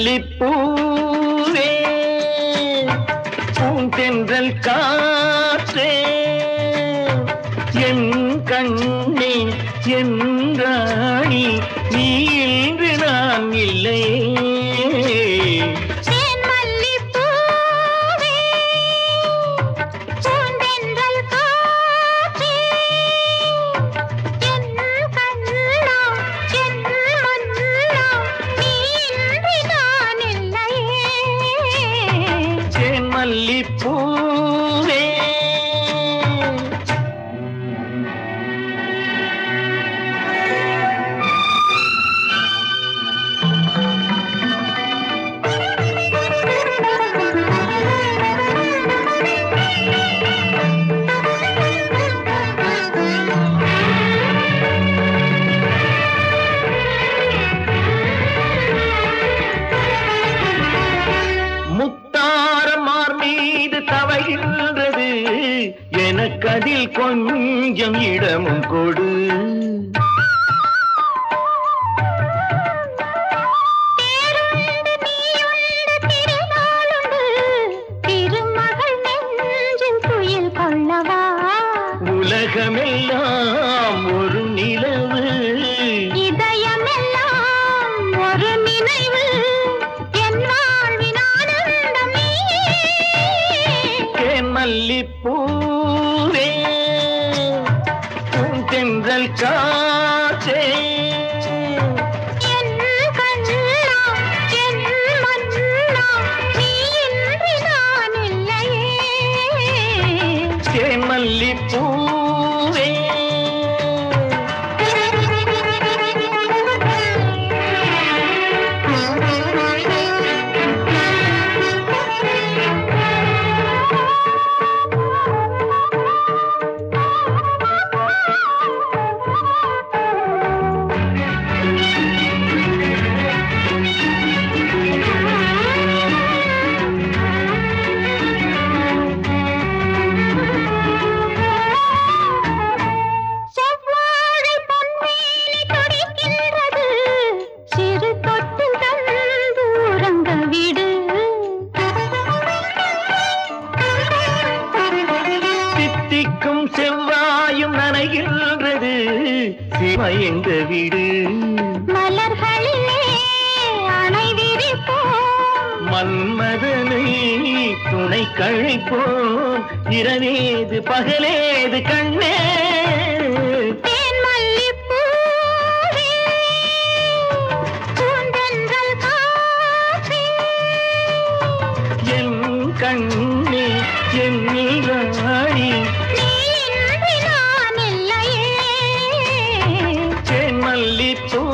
மல்லிப்பூவே பூந்தென்றல் காற்றே என் கண்ணே என் ராணி நீ இன்று நான் இல்லையே தேன் மல்லிப்பூவே, பூந்தென்றல் காற்றே, என் கண்ணா, என் மன்னா, நீ இன்றி நான் இல்லையே. தேன் மல்லிப்பூவே முத்தாரமார் மீது தவகின்றது எனக்கதில் கொஞ்சம் இடமும் கொடு தேருண்டு நீயுண்டு திருநாளுண்டு, திருமகள் நெஞ்சில் துயில் கொள்ளவா உலகமெல்லாம் ஒரு நிலவு இதயமெல்லாம் ஒரு நினைவு என் வாழ்வின் ஆனந்தம் நீயே. தேன் மல்லிப்பூவே தென்றல் காற்றே என் கண்ணா, என் மன்னா, நீ இன்றி நான் இல்லையே. தேன் மல்லிப்பூவே செவ்வாழை பொன்மேனி துடிக்கின்றது, சிறு தொட்டு தந்து உறங்க விடு. தித்திக்கும் செவ்வாயும் நனைகின்றது சிமயங்க வீடு மலர்களிலே அணை விரிப்போம் மன்மதனை துணை கழிப்போம் இரவேது பகலேது கண்ணே தேன் மல்லிப்பூவே, பூந்தென்றல் காற்றே, என் கண்ணே என் ராணி நீ இன்றி நான் இல்லையே. தேன் மல்லிப்பூ